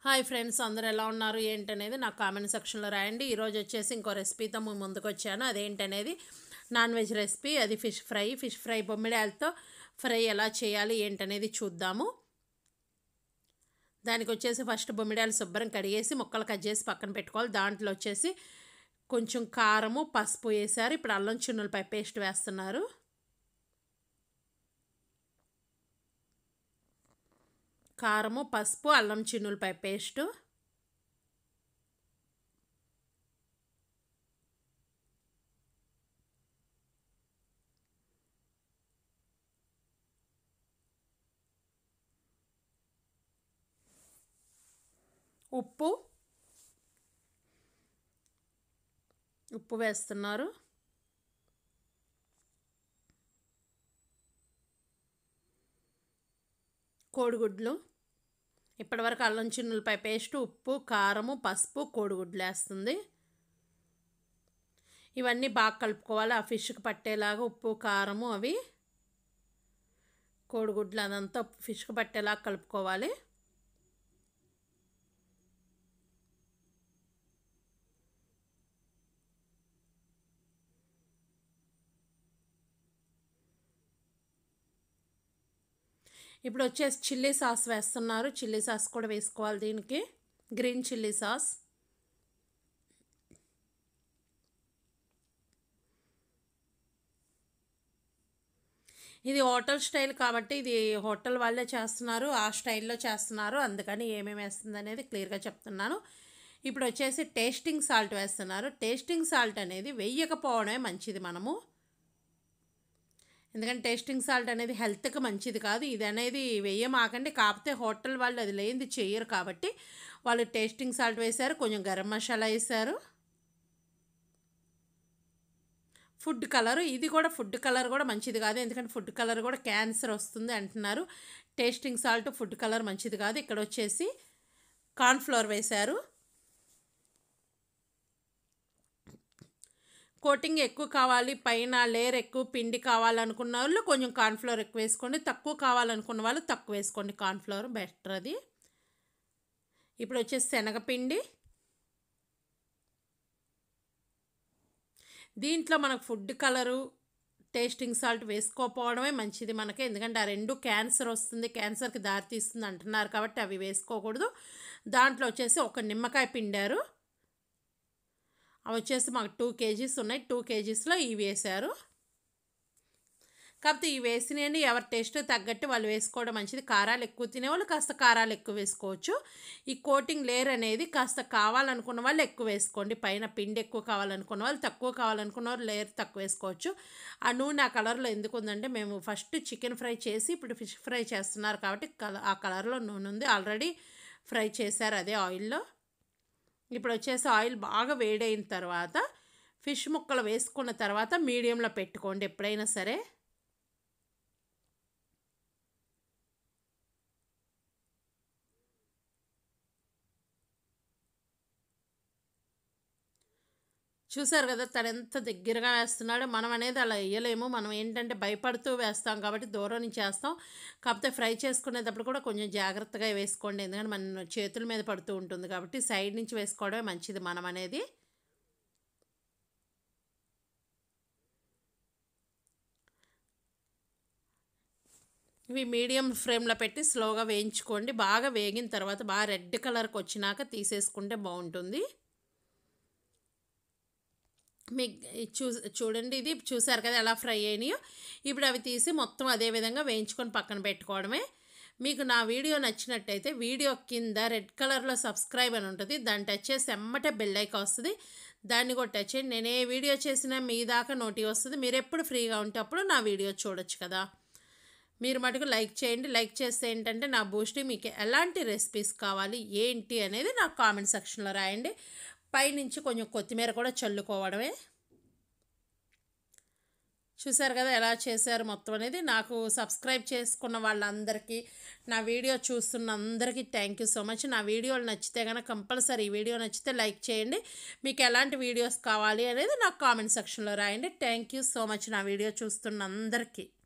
hi friends అందరూ ఎలా ఉన్నారు ఏంటనేది నాకు కామెంట్ సెక్షన్లో రాయండి ఈరోజు వచ్చేసి ఇంకో రెసిపీతో మేము ముందుకు వచ్చాను అదేంటనేది నాన్ వెజ్ రెసిపీ అది ఫిష్ ఫ్రై ఫిష్ ఫ్రై బొమ్మిడాయలతో ఫ్రై ఎలా చేయాలి ఏంటనేది చూద్దాము దానికి వచ్చేసి ఫస్ట్ బొమ్మిడాయలు శుభ్రం కడిగేసి ముక్కలు కట్ చేసి పక్కన పెట్టుకోవాలి దాంట్లో వచ్చేసి కొంచెం కారము పసుపు వేసారు ఇప్పుడు అల్లం చిన్నులపై పేస్ట్ వేస్తున్నారు కారము పసుపు అల్లం చిన్నులపై పేస్టు ఉప్పు ఉప్పు వేస్తున్నారు కోడిగుడ్లు ఇప్పటివరకు అల్లం చిన్నులపై పేస్ట్ ఉప్పు కారము పసుపు కోడిగుడ్లు వేస్తుంది ఇవన్నీ బాగా కలుపుకోవాలి ఆ ఫిష్కి పట్టేలాగా ఉప్పు కారము అవి కోడిగుడ్లు అదంతా ఫిష్కి పట్టేలాగా కలుపుకోవాలి ఇప్పుడు వచ్చేసి చిల్లీ సాస్ వేస్తున్నారు చిల్లీ సాస్ కూడా వేసుకోవాలి దీనికి గ్రీన్ చిల్లీ సాస్ ఇది హోటల్ స్టైల్ కాబట్టి ఇది హోటల్ వాళ్ళే చేస్తున్నారు ఆ స్టైల్లో చేస్తున్నారు అందుకని ఏమేమి వేస్తుంది అనేది క్లియర్గా చెప్తున్నాను ఇప్పుడు వచ్చేసి టేస్టింగ్ సాల్ట్ వేస్తున్నారు టేస్టింగ్ సాల్ట్ అనేది వెయ్యకపోవడమే మంచిది మనము ఎందుకంటే టేస్టింగ్ సాల్ట్ అనేది హెల్త్కి మంచిది కాదు ఇది అనేది వేయమాకండి కాకపోతే హోటల్ వాళ్ళు అది లేనిది చేయరు కాబట్టి వాళ్ళు టేస్టింగ్ సాల్ట్ వేశారు కొంచెం గరం మసాలా వేశారు ఫుడ్ కలర్ ఇది కూడా ఫుడ్ కలర్ కూడా మంచిది కాదు ఎందుకంటే ఫుడ్ కలర్ కూడా క్యాన్సర్ వస్తుంది అంటున్నారు టేస్టింగ్ సాల్ట్ ఫుడ్ కలర్ మంచిది కాదు ఇక్కడ వచ్చేసి కార్న్ఫ్లోర్ వేశారు కోటింగ్ ఎక్కువ కావాలి పైన లేయర్ ఎక్కువ పిండి కావాలనుకున్న వాళ్ళు కొంచెం కార్న్ఫ్లోర్ ఎక్కువ వేసుకోండి తక్కువ కావాలనుకున్న వాళ్ళు తక్కువ వేసుకోండి కార్న్ఫ్లోర్ బెటర్ అది ఇప్పుడు వచ్చేసి శనగపిండి దీంట్లో మనకు ఫుడ్ కలరు టేస్టింగ్ సాల్ట్ వేసుకోకపోవడమే మంచిది మనకి ఎందుకంటే ఆ రెండు క్యాన్సర్ వస్తుంది క్యాన్సర్కి దారితీస్తుంది అంటున్నారు కాబట్టి అవి వేసుకోకూడదు దాంట్లో వచ్చేసి ఒక నిమ్మకాయ పిండారు అవి వచ్చేసి మాకు టూ కేజీస్ ఉన్నాయి టూ కేజీస్లో ఇవి వేసారు కాకపోతే ఇవి వేసినాయండి ఎవరి టేస్ట్ తగ్గట్టు వాళ్ళు వేసుకోవడం మంచిది కారాలు ఎక్కువ తినేవాళ్ళు కాస్త కారాలు ఎక్కువ వేసుకోవచ్చు ఈ కోటింగ్ లేయర్ అనేది కాస్త కావాలనుకున్న వాళ్ళు ఎక్కువ వేసుకోండి పైన పిండి ఎక్కువ కావాలనుకున్న వాళ్ళు తక్కువ కావాలనుకున్న వాళ్ళు లేయర్ తక్కువ వేసుకోవచ్చు ఆ నూనె ఆ కలర్లో ఎందుకు ఉందంటే మేము ఫస్ట్ చికెన్ ఫ్రై చేసి ఇప్పుడు ఫిష్ ఫ్రై చేస్తున్నారు కాబట్టి కల ఆ కలర్లో నూనె ఉంది ఆల్రెడీ ఫ్రై చేశారు అదే ఆయిల్లో ఇప్పుడు వచ్చేసి ఆయిల్ బాగా వేడైన తర్వాత ఫిష్ ముక్కలు వేసుకున్న తర్వాత మీడియంలో పెట్టుకోండి ఎప్పుడైనా సరే చూసారు కదా తను ఎంత దగ్గరగా వేస్తున్నాడో మనం అనేది అలా వేయలేము మనం ఏంటంటే భయపడుతూ వేస్తాం కాబట్టి దూరం నుంచి వేస్తాం కాకపోతే ఫ్రై చేసుకునేటప్పుడు కూడా కొంచెం జాగ్రత్తగా వేసుకోండి ఎందుకంటే మన చేతుల మీద పడుతూ ఉంటుంది కాబట్టి సైడ్ నుంచి వేసుకోవడమే మంచిది మనం అనేది ఇవి మీడియం ఫ్లేమ్లో పెట్టి స్లోగా వేయించుకోండి బాగా వేగిన తర్వాత బాగా రెడ్ కలర్కి వచ్చినాక తీసేసుకుంటే బాగుంటుంది మీకు చూ చూడండి ఇది చూసారు కదా ఎలా ఫ్రై అయినాయో ఇప్పుడు అవి తీసి మొత్తం అదే విధంగా వేయించుకొని పక్కన పెట్టుకోవడమే మీకు నా వీడియో నచ్చినట్టయితే వీడియో కింద రెడ్ కలర్లో సబ్స్క్రైబ్ అని ఉంటుంది దాన్ని టచ్ చేసి ఎమ్మటే బెల్ ఐకా వస్తుంది దాన్ని కూడా టచ్ చేయండి నేను ఏ వీడియో చేసినా మీ దాకా నోటి వస్తుంది మీరు ఎప్పుడు ఫ్రీగా ఉంటే అప్పుడు నా వీడియో చూడొచ్చు కదా మీరు మటుకు లైక్ చేయండి లైక్ చేస్తే ఏంటంటే నా బూస్టి మీకు ఎలాంటి రెసిపీస్ కావాలి ఏంటి అనేది నాకు కామెంట్ సెక్షన్లో రాయండి పైనుంచి కొంచెం కొత్తిమీర కూడా చల్లుకోవడమే చూసారు కదా ఎలా చేశారు మొత్తం అనేది నాకు సబ్స్క్రైబ్ చేసుకున్న వాళ్ళందరికీ నా వీడియో చూస్తున్న అందరికీ థ్యాంక్ యూ సో మచ్ నా వీడియోలు నచ్చితే కనుక కంపల్సరీ ఈ వీడియో నచ్చితే లైక్ చేయండి మీకు ఎలాంటి వీడియోస్ కావాలి అనేది నాకు కామెంట్ సెక్షన్లో రాయండి థ్యాంక్ యూ సో మచ్ నా వీడియో చూస్తున్న అందరికీ